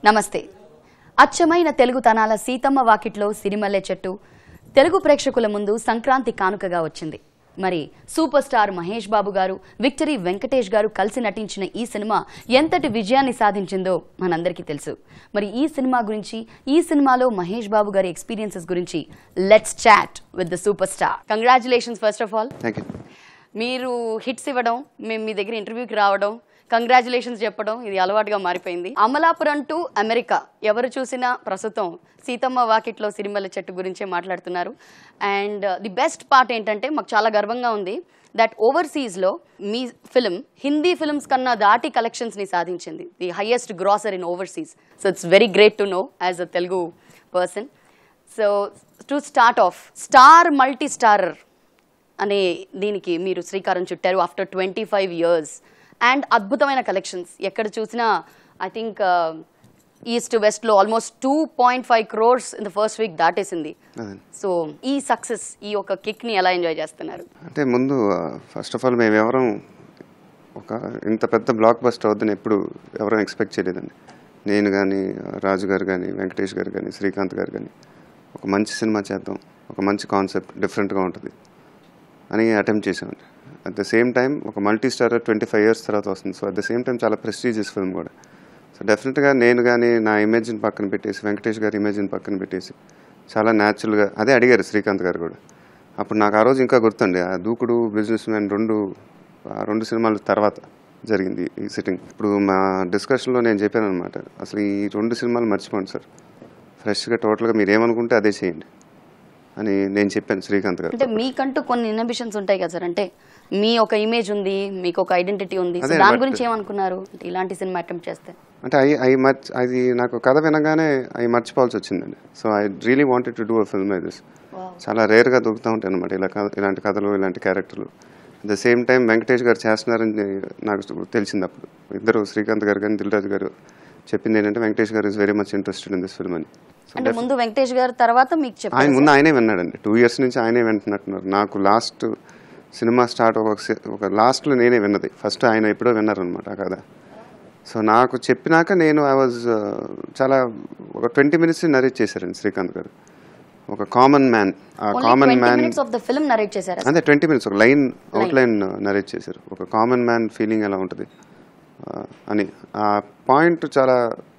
నమస్తే అచ్చమైన తెలుగు తనాల సీతమ్మ వాకిట్లో సిరిమల్లె చెట్టు తెలుగు ప్రేక్షకుల ముందు సంక్రాంతి కానుకగా వచ్చింది మరి సూపర్ స్టార్ మహేష్ బాబు గారు విక్టరీ వెంకటేష్ గారు కలిసి నటించిన ఈ సినిమా ఎంతటి విజయాన్ని సాధించిందో మనందరికీ తెలుసు మరి ఈ సినిమా గురించి ఈ సినిమాలో మహేష్ బాబు గారి ఎక్స్పీరియన్సెస్ గురించి let's chat with the super star congratulations first of all thank you మీరు హిట్స్ ఇవ్వడం మేము మీ దగ్గర ఇంటర్వ్యూకి రావడం కంగ్రాచులేషన్స్ చెప్పడం ఇది అలవాటుగా మారిపోయింది అమలాపురం టు అమెరికా ఎవరు చూసినా ప్రస్తుతం సీతమ్మ వాకిట్లో సిరిమల్ల చెట్టు గురించే మాట్లాడుతున్నారు అండ్ ది బెస్ట్ పార్ట్ ఏంటంటే మాకు చాలా గర్వంగా ఉంది దట్ ఓవర్సీస్లో మీ ఫిల్మ్ హిందీ ఫిల్మ్స్ కన్నా దాటి కలెక్షన్స్ని సాధించింది the highest grosser in overseas so it's very great to know as a Telugu person so to start of star multi starrer అనే దీనికి మీరు శ్రీకారం చుట్టారు after twenty five years and అద్భుతమైన కలెక్షన్స్ ఎక్కడ చూసినా ఐ థింక్ ఈస్ట్ వెస్ట్లో almost two point five crores in the first week దాటేసింది అదే సో ఈ సక్సెస్ ఈ ఒక కిక్ని ఎలా ఎంజాయ్ చేస్తున్నారు అంటే ముందు ఫస్ట్ ఆఫ్ ఆల్ మేము ఎవరం ఒక ఇంత పెద్ద బ్లాక్ బస్టర్ అవుద్దని ఎప్పుడు ఎవరం ఎక్స్పెక్ట్ చేయలేదండి నేను కానీ రాజు గారు కానీ వెంకటేష్ గారు కానీ శ్రీకాంత్ గారు కానీ ఒక మంచి సినిమా చేద్దాం ఒక మంచి కాన్సెప్ట్ డిఫరెంట్గా ఉంటుంది అని అటెంప్ట్ చేసామండి అట్ ద సేమ్ టైం ఒక multi star twenty five years తర్వాత వస్తుంది so at the same time చాలా ప్రెస్టీజియస్ ఫిల్మ్ కూడా సో డెఫినెట్గా నేను కానీ నా ఇమేజ్ని పక్కన పెట్టేసి వెంకటేష్ గారి ఇమేజ్ని పక్కన పెట్టేసి చాలా న్యాచురల్గా అదే అడిగారు శ్రీకాంత్ గారు కూడా అప్పుడు నాకు ఆ రోజు ఇంకా గుర్తుండి ఆ దూకుడు బిజినెస్ మ్యాన్ రెండు ఆ రెండు సినిమాల తర్వాత జరిగింది ఈ సిట్టింగ్ ఇప్పుడు మా డిస్కషన్లో నేను చెప్పాను అనమాట అసలు ఈ రెండు సినిమాలు మర్చిపోండి సార్ ఫ్రెష్గా టోటల్గా మీరు ఏమనుకుంటే అదే చేయండి అని నేను చెప్పాను శ్రీకాంత్ గారు అంటే మీకంటూ కొన్ని ఇన్హిబిషన్స్ ఉంటాయి కదా సార్ అంటే మీ ఒక ఇమేజ్ ఉంది మీకు ఒక ఐడెంటిటీ ఉంది సో అదే, దాని but- గురించి ఏమనుకున్నారు అంటే ఇలాంటి సినిమా అటెంప్ట్ చేస్తే అంటే అవి అవి మర్చి అది నాకు కథ వినగానే అవి మర్చిపోవాల్సి వచ్చిందండి so I really wanted to do a film I this చాలా రేర్గా దొరుకుతూ ఉంటాయి అనమాట ఇలా కథ- ఇలాంటి కథలు ఇలాంటి క్యారెక్టర్లు at the same time Venkatesh garu చేస్తున్నారని నాకు తెలిసింది అప్పుడు ఇద్దరు శ్రీకాంత్ గారు కానీ దిల్రాజు గారు చెప్పింది ఏంటంటే Venkatesh garu is very much interested in this film అని So అంటే ముందు వెంకటేష్ గారు తర్వాత మీకు ఆయన చెప్పారు ముందు ఆయనే విన్నాడండి టూ ఇయర్స్ నుంచి ఆయనే వింటున్నట్టున్నారు నాకు లాస్ట్ సినిమా స్టార్ట్ ఒక సి- ఒక లాస్ట్లో నేనే విన్నది ఫస్ట్ ఆయన ఎప్పుడో విన్నారనమాట ఆ కథ సో నాకు చెప్పినాక నేను ఐ వాజ్ చాలా ఒక ట్వంటీ మినిట్స్ నరేట్ చేశారండి శ్రీకాంత్ గారు ఒక కామన్ మ్యాన్ ఆ common man minutes of the film narrate చేశారు అదే ట్వంటీ మినిట్స్ ఒక లైన్ అవుట్ లైన్ నరేట్ చేశారు ఒక కామన్ మ్యాన్ ఫీలింగ్ ఎలా ఉంటుంది ఆ, అని ఆ పాయింట్ చాలా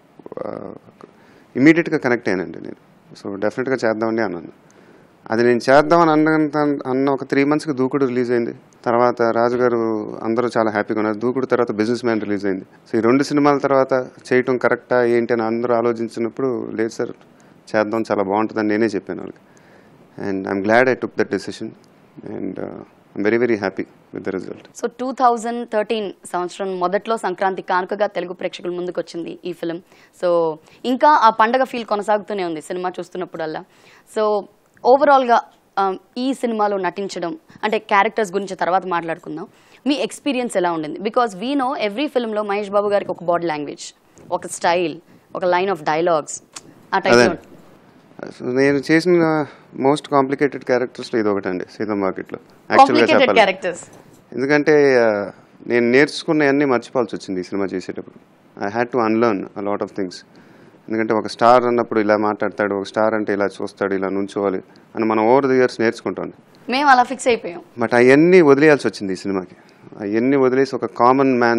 ఇమీడియట్గా కనెక్ట్ అయ్యానండి నేను సో డెఫినెట్గా చేద్దామండి అన్నాను అది నేను చేద్దామని అన్నంత అన్న ఒక త్రీ మంత్స్కి దూకుడు రిలీజ్ అయింది తర్వాత రాజుగారు అందరూ చాలా హ్యాపీగా ఉన్నారు దూకుడు తర్వాత బిజినెస్ మ్యాన్ రిలీజ్ అయింది సో ఈ రెండు సినిమాల తర్వాత చేయటం కరెక్టా ఏంటి అని అందరూ ఆలోచించినప్పుడు లేదు సార్ చేద్దాం చాలా బాగుంటుందని నేనే చెప్పాను వాళ్ళకి and I'm glad I took that decision and I'm very very happy with the result so two thousand thirteen సంవత్సరం మొదట్లో సంక్రాంతి కానుకగా తెలుగు ప్రేక్షకుల ముందుకు వచ్చింది ఈ ఫిలిం సో ఇంకా ఆ పండగ ఫీల్ కొనసాగుతూనే ఉంది సినిమా చూస్తున్నప్పుడల్లా సో ఓవరాల్గా ఈ సినిమాలో నటించడం అంటే క్యారెక్టర్స్ గురించి తర్వాత మాట్లాడుకుందాం మీ ఎక్స్పీరియన్స్ ఎలా ఉండింది బికాస్ వీ నో ఎవ్రీ ఫిల్మ్లో మహేష్ బాబు గారికి ఒక బాడీ లాంగ్వేజ్ ఒక స్టైల్ ఒక లైన్ ఆఫ్ డైలాగ్స్ ఆ అదే టైప్ సో నేను చేసిన మోస్ట్ కాంప్లికేటెడ్ క్యారెక్టర్స్లో ఇది ఒకటండి సీతం మార్కెట్లో యాక్చువల్గా కాంప్లికేటెడ్ చెప్పాలి క్యారెక్టర్స్ ఎందుకంటే ఆ, నేను నేర్చుకున్నవన్నీ మర్చిపోవాల్సి వచ్చింది ఈ సినిమా చేసేటప్పుడు I had to unlearn a lot of things ఎందుకంటే ఒక స్టార్ అన్నప్పుడు ఇలా మాట్లాడతాడు ఒక స్టార్ అంటే ఇలా చూస్తాడు ఇలా నుంచోవాలి అని మనం ఓవర్ ది ఇయర్స్ నేర్చుకుంటాం మేము అలా ఫిక్స్ అయిపోయాం బట్ అవన్నీ వదిలేయాల్సి వచ్చింది ఈ సినిమాకి అవన్నీ వదిలేసి ఒక కామన్ మ్యాన్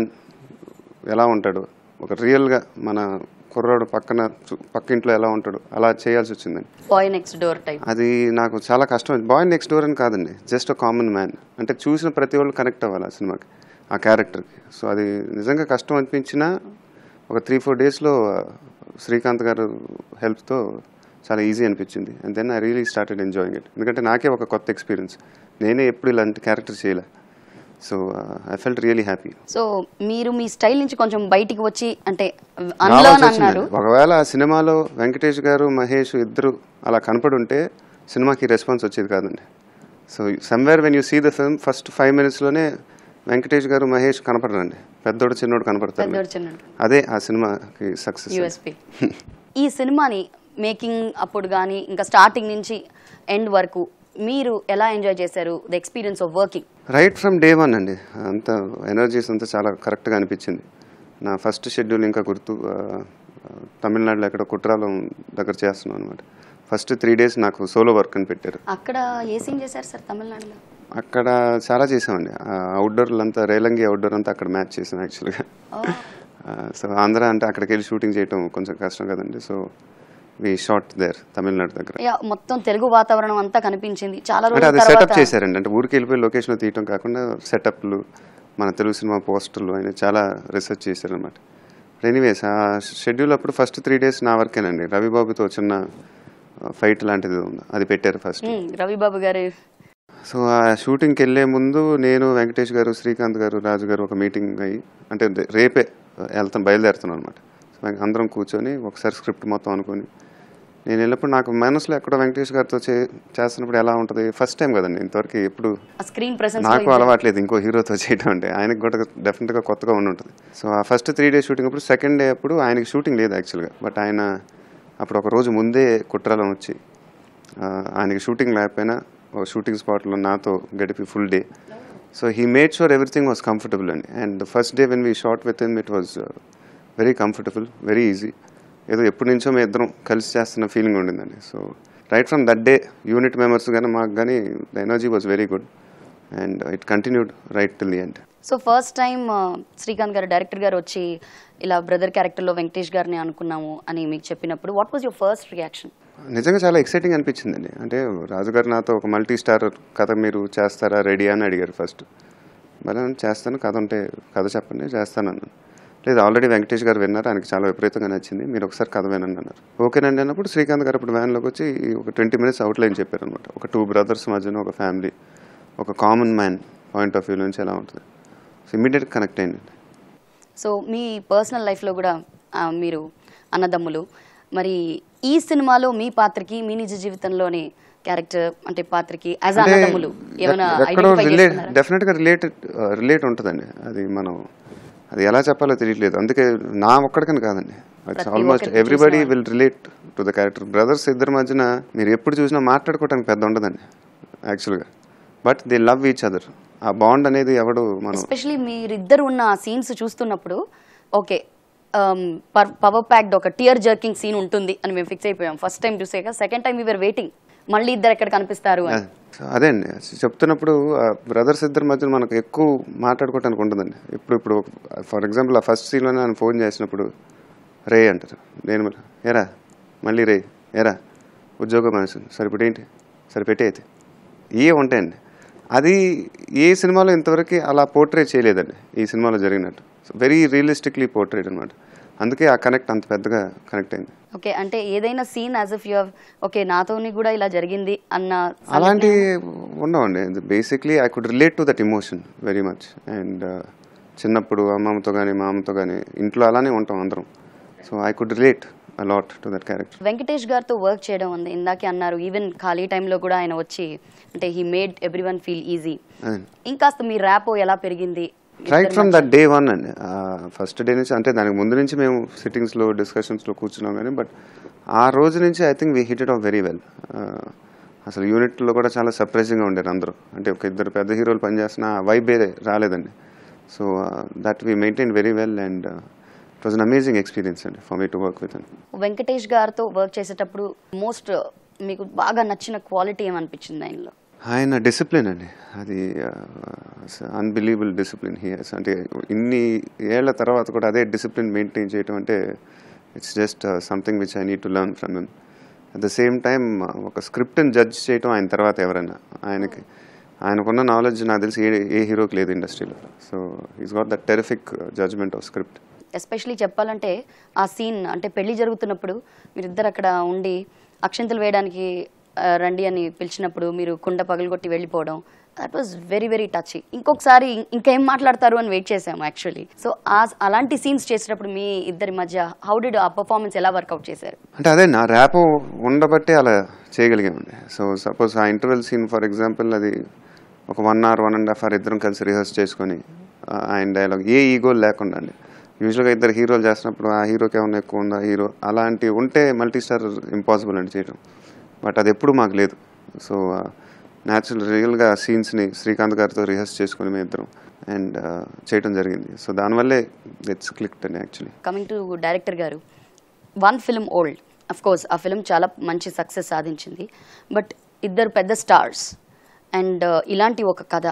ఎలా ఉంటాడు ఒక రియల్గా మన కుర్రాడు పక్కన చు- పక్క ఇంట్లో ఎలా ఉంటాడు అలా చేయాల్సి వచ్చిందండి బాయ్ నెక్స్ట్ డోర్ టైప్ అది నాకు చాలా కష్టం బాయ్ నెక్స్ట్ డోర్ అని కాదండి జస్ట్ ఒక కామన్ మ్యాన్ అంటే చూసిన ప్రతి వాళ్ళు కనెక్ట్ అవ్వాలి ఆ సినిమాకి ఆ క్యారెక్టర్కి సో అది నిజంగా కష్టం అనిపించినా ఒక త్రీ ఫోర్ డేస్లో శ్రీకాంత్ గారు హెల్ప్తో చాలా ఈజీ అనిపించింది and then I really started enjoying it ఎందుకంటే నాకే ఒక కొత్త ఎక్స్పీరియన్స్ నేనే ఎప్పుడు ఇలాంటి క్యారెక్టర్ చేయలే so I felt really happy so మీరు మీ స్టైల్ నుంచి కొంచెం బయటికి వచ్చి అంటే అన్లర్న్ అన్నారు ఒకవేళ ఆ సినిమాలో వెంకటేష్ గారు మహేష్ ఇద్దరు అలా కనపడి ఉంటే సినిమాకి రెస్పాన్స్ వచ్చేది కాదండి so somewhere when you see the film first five మినిట్స్లోనే వెంకటేష్ గారు మహేష్ కనపడరండి పెద్దోడు చిన్నోడు కనపడతారు పెద్దోడు చిన్నోడు అదే ఆ సినిమాకి సక్సెస్ యూఎస్పి ఈ సినిమాని మేకింగ్ అప్పుడు కానీ ఇంకా స్టార్టింగ్ నుంచి ఎండ్ వరకు మీరు ఎలా ఎంజాయ్ చేశారు the experience of working right from day one అండి అంత ఎనర్జీస్ అంతా చాలా కరెక్ట్గా అనిపించింది నా ఫస్ట్ షెడ్యూల్ ఇంకా గుర్తు ఆ, తమిళనాడులో ఎక్కడ కుట్రాలం దగ్గర చేస్తున్నాం అనమాట ఫస్ట్ త్రీ డేస్ నాకు సోలో వర్క్ అని పెట్టారు అక్కడ ఏ సీన్ చేశారు సార్ తమిళనాడులో అక్కడ చాలా చేసామండి అవుట్డోర్లు అంతా రేలంగి అవుట్డోర్ అంతా అక్కడ మ్యాచ్ చేసాం యాక్చువల్గా ఓ, సో ఆంధ్ర అంటే అక్కడికి వెళ్ళి షూటింగ్ చేయటం కొంచెం కష్టం కదండి so we short there Tamil Nadu దగ్గర యా, మొత్తం తెలుగు వాతావరణం అంతా కనిపించింది చాలా అంటే రోజుల అది సెటప్ తర్వాత చేశారండి అంటే ఊరికి వెళ్ళిపోయి లొకేషన్ తీయటం కాకుండా సెటప్లు మన తెలుగు సినిమా పోస్టర్లు ఆయన చాలా రీసెర్చ్ చేశారనమాట ఎనీవేస్ ఆ షెడ్యూల్ అప్పుడు ఫస్ట్ త్రీ డేస్ నా వర్కేనండి రవిబాబుతో చిన్న ఫైట్ లాంటిది ఉంది అది పెట్టారు ఫస్ట్ ఉమ్, రవిబాబు గారు సో ఆ షూటింగ్కి వెళ్ళే ముందు నేను వెంకటేష్ గారు శ్రీకాంత్ గారు రాజు గారు ఒక మీటింగ్ అయ్యి అంటే రే- రేపే వెళ్తాను బయలుదేరుతున్నాను అనమాట సో అందరం కూర్చొని ఒకసారి స్క్రిప్ట్ మొత్తం అనుకొని నేను వెళ్ళినప్పుడు నాకు మనసులో ఎక్కడో వెంకటేష్ గారితో చే చేస్తున్నప్పుడు ఎలా ఉంటుంది ఫస్ట్ టైం కదండి ఇంతవరకు ఎప్పుడు ఆ స్క్రీన్ ప్రెసెన్స్ నాకు అలవాట్లేదు ఇంకో హీరోతో చేయడం అంటే ఆయనకు కూడా డెఫినెట్గా కొత్తగా ఉండి ఉంటుంది సో ఆ ఫస్ట్ త్రీ డేస్ షూటింగ్ అప్పుడు సెకండ్ డే అప్పుడు ఆయనకి షూటింగ్ లేదు యాక్చువల్గా బట్ ఆయన అప్పుడు ఒక రోజు ముందే కుట్రాలం వచ్చి ఆ, ఆయనకి షూటింగ్ లేకపోయినా ఒక షూటింగ్ స్పాట్లో నాతో గడిపి full day so he made sure everything was comfortable అండి and first day when we shot with in it was very comfortable very easy ఏదో ఎప్పటి నుంచో మేము ఇద్దరం కలిసి చేస్తున్న ఫీలింగ్ ఉండిందండి so right from that day unit members కానీ మాకు కానీ the energy was very good and it continued right till the end so first time Srikanth garu director గారు వచ్చి ఇలా బ్రదర్ క్యారెక్టర్లో వెంకటేష్ గారిని అనుకున్నాము అని మీకు చెప్పినప్పుడు what was your first reaction నిజంగా చాలా ఎక్సైటింగ్ అనిపించిందండి అంటే రాజుగారు నాతో ఒక మల్టీ స్టార్ కథ మీరు చేస్తారా రెడీ అని అడిగారు ఫస్ట్ మరి నేను చేస్తాను కథ ఉంటే కథ చెప్పండి చేస్తాను అన్నాను లేదు ఆల్రెడీ వెంకటేష్ గారు విన్నారు ఆయనకి చాలా విపరీతంగా నచ్చింది మీరు ఒకసారి కథ వినండి అన్నారు ఓకేనండి అన్నప్పుడు శ్రీకాంత్ గారు ఇప్పుడు వ్యాన్లోకి వచ్చి ఒక ట్వంటీ మినిట్స్ అవుట్లైన్ చెప్పారు అనమాట ఒక టూ బ్రదర్స్ మధ్యన ఒక ఫ్యామిలీ ఒక common man point of view నుంచి ఎలా ఉంటుంది సో ఇమీడియట్ కనెక్ట్ అయింది సో మీ పర్సనల్ లైఫ్లో కూడా ఆ, మీరు అన్నదమ్ములు మరి ఈ సినిమాలో మీ పాత్రకి మీ నిజ జీవితంలోని క్యారెక్టర్ అంటే పాత్రకి యాజ్ అంటే అన్నదమ్ములు ఏమైనా ఎక్- ఎక్కడో ఐడెంటిఫై రిలేట్ చేసుకున్నారా డెఫినెట్గా రిలేటెడ్ రిలేట్ ఉంటుందండి అది మనం అది ఎలా చెప్పాలో తెలియట్లేదు అందుకే నా ఒక్కడికని కాదండి ఇట్స్ ప్రతి ఆల్మోస్ట్ ఒక్కరికి ఎవ్రీబడి చూసిన will relate to the character brothers ఇద్దరి మధ్యన మీరు ఎప్పుడు చూసినా మాట్లాడుకోవడానికి పెద్ద ఉండదండి యాక్చువల్గా but they love each other ఆ బాండ్ అనేది ఎవడు మనం ఎస్పెషలీ మీరిద్దరు ఉన్న సీన్స్ చూస్తున్నప్పుడు ఓకే పవర్ ప్యాక్డ్ ఒక టియర్ జర్కింగ్ సీన్ ఉంటుంది అని మేము ఫిక్స్ అయిపోయాం ఫస్ట్ టైం చూసాక సెకండ్ టైం వీఆర్ వెయిటింగ్ మళ్ళీ ఇద్దరు ఎక్కడ కనిపిస్తారు అని సో అదే అండి చెప్తున్నప్పుడు బ్రదర్స్ ఇద్దరి మధ్య మనకు ఎక్కువ మాట్లాడుకోవటానికి ఉంటుందండి ఇప్పుడు ఇప్పుడు ఫర్ ఎగ్జాంపుల్ ఆ ఫస్ట్ సీన్లోనే ఆయన ఫోన్ చేసినప్పుడు రే అంటారు నేను మళ్ళీ, ఏరా మళ్ళీ రే ఏరా ఉద్యోగం మనసు సరే ఇప్పుడు ఏంటి సరే పెట్టే అయితే ఏ ఉంటాయండి అది ఏ సినిమాలో ఇంతవరకు అలా పోర్ట్రే చేయలేదండి ఈ సినిమాలో జరిగినట్టు వెరీ రియలిస్టిక్లీ పోర్ట్రేట్ అనమాట అందుకే ఆ కనెక్ట్ అంత పెద్దగా కనెక్ట్ అయింది ఓకే అంటే ఏదైనా scene as if you okay నాతోని కూడా ఇలా జరిగింది అన్న అలాంటి ఉండవండి basically I could relate to that emotion very much and చిన్నప్పుడు అమ్మమ్మతో కానీ మా అమ్మతో కానీ ఇంట్లో అలానే ఉంటాం అందరం so I could relate a lot to that character Venkatesh గారితో వర్క్ చేయడం ఉంది ఇందాకే అన్నారు ఈవెన్ ఖాళీ టైంలో కూడా ఆయన వచ్చి అంటే he made everyone feel easy ఇంకాస్త మీ ర్యాపో ఎలా పెరిగింది right from that day one అండి ఫస్ట్ డే నుంచి అంటే దానికి ముందు నుంచి మేము సిట్టింగ్స్లో డిస్కషన్స్లో కూర్చున్నాం కానీ బట్ ఆ రోజు నుంచి I think we hit it off very well అసలు యూనిట్లో కూడా చాలా సర్ప్రైజింగ్గా ఉండేది అందరూ అంటే ఒక ఇద్దరు పెద్ద హీరోలు పనిచేస్తున్న వైబే రాలేదండి so that we maintain very well and it was an amazing experience అండి for me to work with and Venkatesh గారితో వర్క్ చేసేటప్పుడు మోస్ట్ మీకు బాగా నచ్చిన క్వాలిటీ ఏమనిపించింది ఆయనలో ఆయన డిసిప్లిన్ అండి అది అన్బిలీవబుల్ డిసిప్లిన్ హియర్స్ అంటే ఇన్ని ఏళ్ల తర్వాత కూడా అదే డిసిప్లిన్ మెయింటైన్ చేయడం అంటే it's just something which I need to learn from him at the same time ఒక స్క్రిప్ట్ని జడ్జ్ చేయటం ఆయన తర్వాత ఎవరైనా ఆయనకి ఆయనకున్న నాలెడ్జ్ నాకు తెలిసి ఏ ఏ హీరోకి లేదు ఇండస్ట్రీలో so he's got the terrific judgment of script especially చెప్పాలంటే ఆ సీన్ అంటే పెళ్లి జరుగుతున్నప్పుడు మీరిద్దరు అక్కడ ఉండి అక్షంతలు వేయడానికి ఆ, రండి అని పిలిచినప్పుడు మీరు కుండ పగలగొట్టి వెళ్ళిపోవడం that was very very touch ఇంకొకసారి ఇం- ఇంకేం మాట్లాడతారు అని వెయిట్ చేసాము యాక్చువల్లీ సో ఆ అలాంటి సీన్స్ చేసేటప్పుడు మీ ఇద్దరి మధ్య హౌ డిడ్ ఆ పర్ఫార్మెన్స్ ఎలా వర్కౌట్ చేశారు అంటే అదే నా ర్యాప్ ఉండబట్టే అలా చేయగలిగామండి సో సపోజ్ ఆ ఇంటర్వెల్ సీన్ ఫర్ ఎగ్జాంపుల్ అది ఒక one hour one and half hour ఇద్దరం కలిసి రిహర్స్ చేసుకొని ఆ, ఆయన డైలాగ్ ఏ ఈగో లేకుండా అండి యూజువల్గా ఇద్దరు హీరోలు చేస్తున్నప్పుడు ఆ హీరోకి ఏమైనా ఎక్కువ ఉందా హీరో అలాంటివి ఉంటే మల్టీ స్టార్ ఇంపాసిబుల్ అండి చేయడం బట్ అది ఎప్పుడు మాకు లేదు సో న్యాచురల్ రియల్గా సీన్స్ని శ్రీకాంత్ గారితో రిహర్స్ చేసుకొని మేము ఇద్దరం అండ్ చేయడం జరిగింది సో దానివల్లే ఇట్స్ క్లిక్ అండి యాక్చువల్లీ కమింగ్ టు డైరెక్టర్ గారు one film old of course ఆ ఫిల్మ్ చాలా మంచి సక్సెస్ సాధించింది బట్ ఇద్దరు పెద్ద స్టార్స్ అండ్ ఇలాంటి ఒక కథ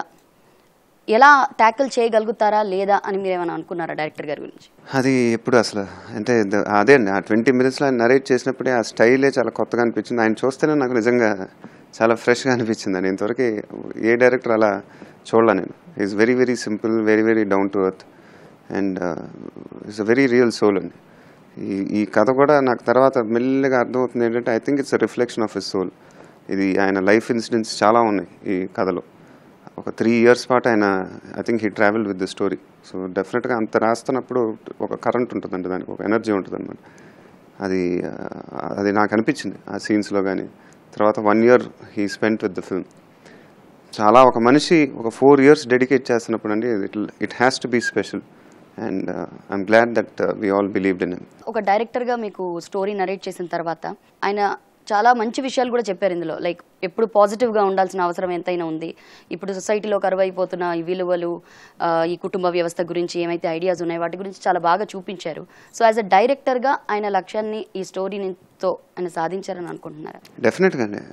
ఎలా ట్యాకిల్ చేయగలుగుతారా లేదా అని మీరు ఏమైనా అనుకున్నారా డైరెక్టర్ గారి గురించి అది ఎప్పుడు అసలు అంటే ద- అదే అండి ఆ ట్వంటీ మినిట్స్లో ఆయన నరేట్ చేసినప్పుడే ఆ స్టైలే చాలా కొత్తగా అనిపించింది ఆయన చూస్తేనే నాకు నిజంగా చాలా ఫ్రెష్గా అనిపించింది అండి ఇంతవరకు ఏ డైరెక్టర్ అలా చూడలే నేను is very very simple very very down to earth and it's a very real soul అండి ఈ ఈ కథ కూడా నాకు తర్వాత మెల్లిగా అర్థమవుతుంది ఏంటంటే I think it's a reflection of his soul ఇది ఆయన లైఫ్ ఇన్సిడెంట్స్ చాలా ఉన్నాయి ఈ కథలో ఒక త్రీ ఇయర్స్ పాటు ఆయన I think he travel with the story so డెఫినెట్గా అంత రాస్తున్నప్పుడు ఒక కరెంట్ ఉంటుందండి దానికి ఒక ఎనర్జీ ఉంటుంది అనమాట అది ఆ, అది నాకు అనిపించింది ఆ సీన్స్లో కానీ తర్వాత one year he spent with the film చాలా ఒక మనిషి ఒక ఫోర్ ఇయర్స్ డెడికేట్ చేస్తున్నప్పుడు అండి it it has to be special and I'm glad that we all believed in ఒక డైరెక్టర్గా మీకు స్టోరీ నరేట్ చేసిన తర్వాత ఆయన చాలా మంచి విషయాలు కూడా చెప్పారు ఇందులో లైక్ ఎప్పుడు పాజిటివ్గా ఉండాల్సిన అవసరం ఎంతైనా ఉంది ఇప్పుడు సొసైటీలో కరువైపోతున్న ఈ విలువలు ఆ, ఈ కుటుంబ వ్యవస్థ గురించి ఏమైతే ఐడియాస్ ఉన్నాయో వాటి గురించి చాలా బాగా చూపించారు సో యాజ్ అ డైరెక్టర్గా ఆయన లక్ష్యాన్ని ఈ స్టోరీతో ఆయన సాధించారని అనుకుంటున్నారా డెఫినెట్గా అండి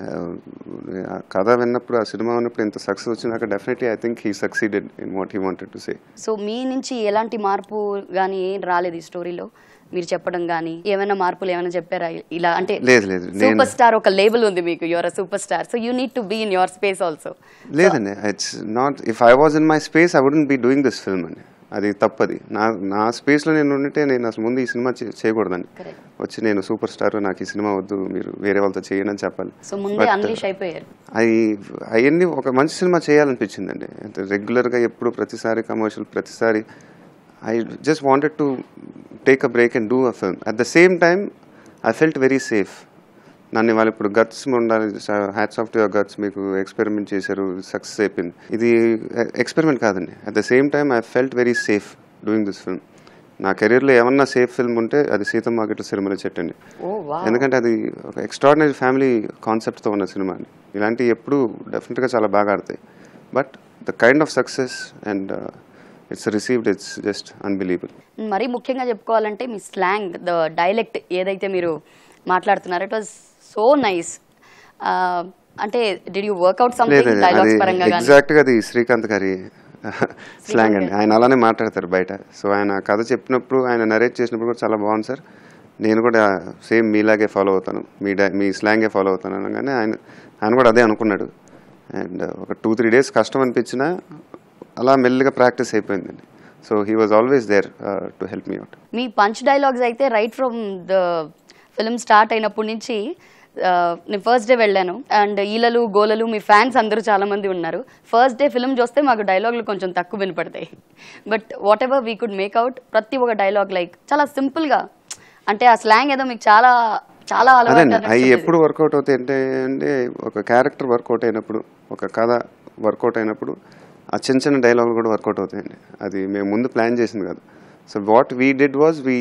ఆ కథ విన్నప్పుడు ఆ సినిమా ఉన్నప్పుడు ఇంత సక్సెస్ వచ్చినాక definitely I think he succeeded in what he wanted to say so మీ నుంచి ఎలాంటి మార్పు కానీ ఏం రాలేదు ఈ స్టోరీలో మీరు చెప్పడం కానీ ఏమైనా మార్పులు ఏమైనా చెప్పారా ఇలా అంటే లేదు లేదు నేను సూపర్ స్టార్ ఒక లేబుల్ ఉంది మీకు your a superstar so you need to be in your space also లేదండి it's not if I was in my space I wouldn't be doing this film అండి అది తప్పది నా నా స్పేస్లో నేను ఉంటే నేను అసలు ముందు ఈ సినిమా చే- చేయకూడదండి Correct. వచ్చి నేను సూపర్ స్టార్ నాకు ఈ సినిమా వద్దు మీరు వేరే వాళ్ళతో చేయను అని చెప్పాలి సో ముందే But, అన్లీష్ అయిపోయారు అవి అవన్నీ ఒక మంచి సినిమా చేయాలనిపించిందండి అంటే రెగ్యులర్గా ఎప్పుడు ప్రతిసారి కమర్షియల్ ప్రతిసారి I just wanted to take a break and do a film at the same time I felt very safe నన్ను వాళ్ళు ఇప్పుడు గట్స్ ఉండాలి hats off to your guts మీకు ఎక్స్పెరిమెంట్ చేశారు సక్సెస్ అయిపోయింది ఇది ఎక్స్పెరిమెంట్ కాదండి at the same time I felt very safe doing this film నా కెరీర్లో ఏమన్నా సేఫ్ ఫిల్మ్ ఉంటే అది సీతమ్మ మార్కెట్ సిరిమల చెట్టు అండి ఓ వా ఎందుకంటే అది ఒక ఎక్స్ట్రాడినరీ ఫ్యామిలీ కాన్సెప్ట్తో ఉన్న సినిమా అండి ఇలాంటివి ఎప్పుడు డెఫినెట్గా చాలా బాగా ఆడతాయి but the kind of success and it's received it's just unbelievable మరీ ముఖ్యంగా చెప్పుకోవాలంటే మీ స్లాంగ్ ద డైలెక్ట్ ఏదైతే మీరు మాట్లాడుతున్నారో ఇట్ వాజ్ సో నైస్ అంటే డిడ్ యూ వర్క్అవుట్ లేదు సంథింగ్ అది డైలాగ్స్ పరంగా కానీ ఎగ్జాక్ట్గా అది శ్రీకాంత్ గారి స్లాంగ్ అండి ఆయన అలానే మాట్లాడతారు బయట సో ఆయన కథ చెప్పినప్పుడు ఆయన నరేట్ చేసినప్పుడు కూడా చాలా బాగుంది సార్ నేను కూడా సేమ్ మీలాగే ఫాలో అవుతాను మీ డై మీ స్లాంగే ఫాలో అవుతాను అనగానే ఆయన ఆయన కూడా అదే అనుకున్నాడు అండ్ ఒక టూ త్రీ డేస్ కష్టం అనిపించినా అలా మెల్లిగా ప్రాక్టీస్ అయిపోయిందండి so he was always there to help me out మీ పంచ్ డైలాగ్స్ అయితే right from the film start అయినప్పటి నుంచి ఆ, నేను ఫస్ట్ డే వెళ్ళాను అండ్ ఈలలు గోలలు మీ ఫ్యాన్స్ అందరూ చాలా మంది ఉన్నారు ఫస్ట్ డే ఫిల్మ్ చూస్తే మాకు డైలాగులు కొంచెం తక్కువ వినపడతాయి but whatever we could make out ప్రతి ఒక్క డైలాగ్ లైక్ చాలా simple గా అంటే ఆ స్లాంగ్ ఏదో మీకు చాలా చాలా అలవాటు అదండి అన్నట్టు అవి ఉండేది. ఎప్పుడు వర్కౌట్ అవుతాయి అంటే అంటే ఒక క్యారెక్టర్ వర్కౌట్ అయినప్పుడు ఒక కథ వర్కౌట్ అయినప్పుడు ఆ చిన్న చిన్న డైలాగులు కూడా వర్కౌట్ అవుతాయండి అది మేము ముందు ప్లాన్ చేసింది కాదు so what we did was we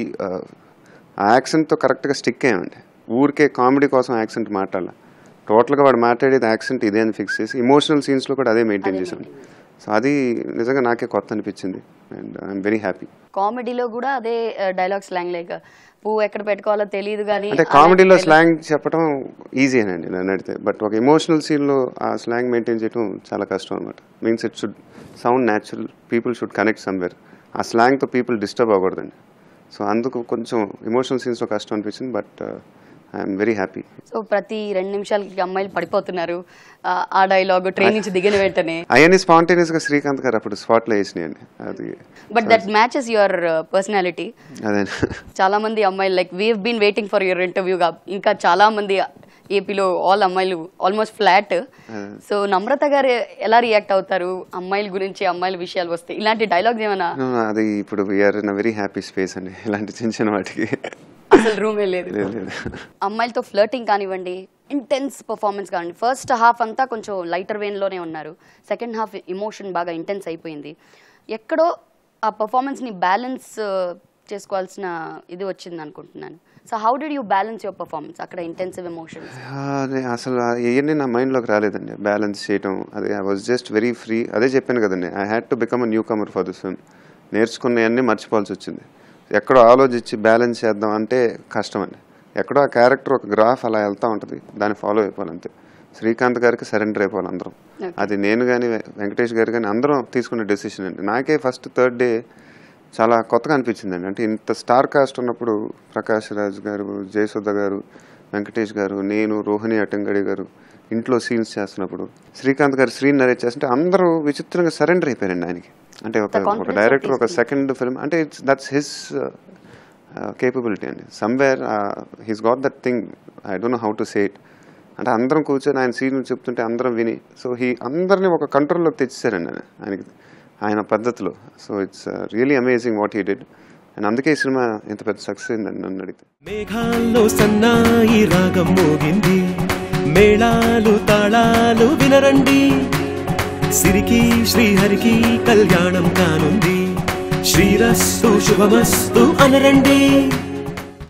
ఆ యాక్సెంట్తో కరెక్ట్గా స్టిక్ అయ్యామండి ఊరికే కామెడీ కోసం యాక్సెంట్ మాట్లాడాలి టోటల్గా వాడు మాట్లాడేది యాక్సెంట్ ఇదే అని ఫిక్స్ చేసి ఇమోషనల్ సీన్స్లో కూడా అదే మెయింటైన్ చేశాను సో అది నిజంగా నాకే కొత్త అనిపించింది అండ్ ఐఎమ్ వెరీ హ్యాపీ కామెడీలో కూడా అదే డైలాగ్ స్లాంగ్ లైక్ పువ్వు ఎక్కడ పెట్టుకోవాలో తెలియదు కానీ అంటే కామెడీలో స్లాంగ్ చెప్పడం ఈజీనండి నన్ను అడిగితే బట్ ఒక ఎమోషనల్ సీన్లో ఆ స్లాంగ్ మెయింటైన్ చేయడం చాలా కష్టం అనమాట means it should sound natural people should connect somewhere ఆ స్లాంగ్తో పీపుల్ డిస్టర్బ్ అవ్వకూడదండి సో అందుకు కొంచెం ఎమోషనల్ సీన్స్లో కష్టం అనిపించింది but I'm very happy so ప్రతి రెండు నిమిషాలకి అమ్మాయిలు పడిపోతున్నారు ఆ, ఆ డైలాగ్ ట్రైన్ నుంచి దిగిన వెంటనే అవన్నీ స్పాంటేనియస్గా శ్రీకాంత్ గారు అప్పుడు స్పాట్లో వేసినాయండి అది but that matches your personality అదే చాలా మంది అమ్మాయిలు like we been waiting for your ఇంటర్వ్యూగా ఇంకా చాలా మంది ఏపీలో ఆల్ అమ్మాయిలు ఆల్మోస్ట్ ఫ్లాట్ సో నమ్రత గారు ఎలా రియాక్ట్ అవుతారు అమ్మాయిల గురించి అమ్మాయిల విషయాలు వస్తాయి ఇలాంటి డైలాగ్స్ ఏమైనా అది ఇప్పుడు we are in a very happy space అండి ఇలాంటి చిన్న చిన్న వాటికి అసలు రూమే లేదు లేదు లేదు అమ్మాయిలతో ఫ్లర్టింగ్ కానివ్వండి ఇంటెన్స్ పర్ఫార్మెన్స్ కానివ్వండి ఫస్ట్ హాఫ్ అంతా కొంచెం లైటర్ వేన్లోనే ఉన్నారు సెకండ్ హాఫ్ ఇమోషన్ బాగా ఇంటెన్స్ అయిపోయింది ఎక్కడో ఆ పర్ఫార్మెన్స్ని బ్యాలెన్స్ చేసుకోవాల్సిన ఇది వచ్చింది అనుకుంటున్నాను so how did you balance your performance అక్కడ ఇంటెన్సివ్ ఎమోషన్స్ ఆ, నే- అసలు ఇవన్నీ నా మైండ్లోకి రాలేదండి బ్యాలెన్స్ చేయటం అదే I was just very free అదే చెప్పాను కదండి I had to become a newcomer for this film నేర్చుకున్నవన్నీ మర్చిపోవాల్సి వచ్చింది ఎక్కడో ఆలోచించి బ్యాలెన్స్ చేద్దాం అంటే కష్టం అండి ఎక్కడో ఆ క్యారెక్టర్ ఒక గ్రాఫ్ అలా వెళ్తూ ఉంటుంది దాన్ని ఫాలో అయిపోవాలి అంతే శ్రీకాంత్ గారికి సరెండర్ అయిపోవాలి అందరం అది నేను కానీ వెంకటేష్ గారు కానీ అందరం తీసుకున్న డెసిషన్ అండి నాకే ఫస్ట్ థర్డ్ డే చాలా కొత్తగా అనిపించిందండి అంటే ఇంత స్టార్ కాస్ట్ ఉన్నప్పుడు ప్రకాష్ రాజ్ గారు జయసుధ గారు వెంకటేష్ గారు నేను రోహిణి అటంగడి గారు ఇంట్లో సీన్స్ చేస్తున్నప్పుడు శ్రీకాంత్ గారు స్క్రీన్ నరేట్ చేస్తుంటే అందరూ విచిత్రంగా సరెండర్ అయిపోయారండి ఆయనకి అంటే ఒక ఒక confidence డైరెక్టర్ ఒక సెకండ్ ఫిల్మ్ అంటే ఇట్స్ దట్స్ హిస్ కేపబిలిటీ అండి somewhere he's got that thing I don't know how to say it అంటే అందరం కూర్చొని ఆయన సీన్ చెప్తుంటే అందరం విని సో హీ అందరినీ ఒక కంట్రోల్లోకి తెచ్చేసారండి ఆయన ఆయనకి ఆయన పద్ధతిలో so it's really amazing what he did and అందుకే ఈ సినిమా ఇంత పెద్ద సక్సెస్ అయిందండి నన్ను అడిగితే మేఘాల్లో సన్నాయి రాగం మోగింది మేళాలు తాళాలు వినరండి సిరికి శ్రీహరికి కళ్యాణం కానుంది శ్రీరస్సు శుభమస్తు అనరండి